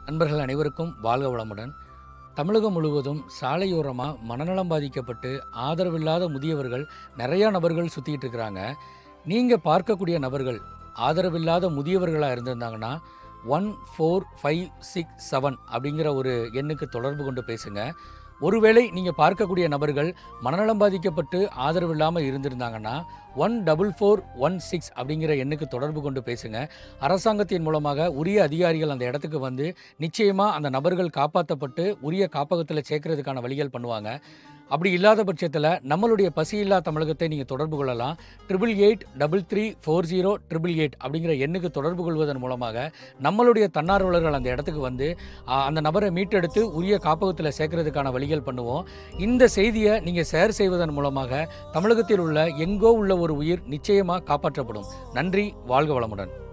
நண்பர்கள் அனைவருக்கும் வாழ்க வளமுடன் தமிழகம் முழுவதும் சாலையோரமாக மனநலம் பாதிக்கப்பட்டு ஆதரவில்லாத முதியவர்கள் நிறையா நபர்கள் சுற்றிட்டு இருக்கிறாங்க நீங்கள் பார்க்கக்கூடிய நபர்கள் ஆதரவில்லாத முதியவர்களாக இருந்திருந்தாங்கன்னா one four five six seven அப்படிங்கிற ஒரு எண்ணுக்கு தொடர்பு கொண்டு பேசுங்க ஒருவேளை நீங்கள் பார்க்கக்கூடிய நபர்கள் மனநலம் பாதிக்கப்பட்டு ஆதரவு இல்லாமல் இருந்திருந்தாங்கன்னா one double four one six அப்படிங்கிற எண்ணுக்கு தொடர்பு கொண்டு பேசுங்க அரசாங்கத்தின் மூலமாக உரிய அதிகாரிகள் அந்த இடத்துக்கு வந்து நிச்சயமாக அந்த நபர்கள் காப்பாற்றப்பட்டு உரிய காப்பகத்தில் சேர்க்கறதுக்கான வழிகள் பண்ணுவாங்க அப்படி இல்லாத பட்சத்தில் நம்மளுடைய பசியில்லா தமிழகத்தை நீங்கள் தொடர்பு கொள்ளலாம் triple eight double three four zero triple eight அப்படிங்கிற எண்ணுக்கு தொடர்பு கொள்வதன் மூலமாக நம்மளுடைய தன்னார்வலர்கள் அந்த இடத்துக்கு வந்து ஆ, அந்த நபரை மீட்டெடுத்து உரிய காப்பகத்தில் சேர்க்கறதுக்கான வழிகள் பண்ணுவோம் இந்த செய்தியை நீங்கள் ஷேர் செய்வதன் மூலமாக தமிழகத்தில் உள்ள எங்கோ உள்ள ஒரு உயிர் நிச்சயமாக காப்பாற்றப்படும் நன்றி வாழ்க வளமுடன்